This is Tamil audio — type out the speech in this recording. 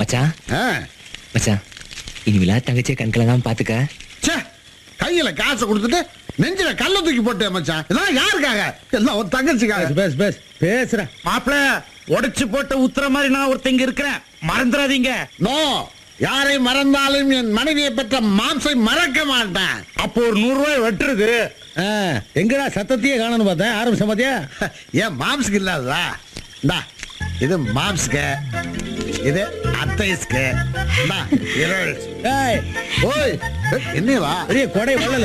மச்சான் ஆ. மச்சான் இனிமேலா தங்கச்சியை கண்கலங்காம பாத்துக்க ச்சே கையில காசை கொடுத்துட்டு நெஞ்சில கல்ல தூக்கி போட்டு மச்சான் இதெல்லாம் யாருக்காக எல்லாம் ஒரு தங்கச்சிக்காக பேஸ் பேஸ் பேசுற மாப்பிள உடைச்சு போட்ட உத்தர மாதிரி நான் ஒருத்தங்க இருக்கிறேன் மறந்துடாதீங்க நோ யாரை மறந்தாலும் என் மனைவியை பெற்ற மாம்சை மறக்க மாட்டேன் அப்போ ஒரு நூறு ரூபாய் வெட்டுறது ஆ, எங்கடா சத்தத்தையே காணணும் பார்த்தேன் ஆரம்பிச்ச பாத்தியா ஏன் மாம்ஸ்க்கு இல்லாததா இந்தா இது மாம்ஸ்க்கு இது அத்தைஸ்க்கு இந்தா, இருள். ஏய் ஓய் என்னவா பெரிய கொடை வள்ளல்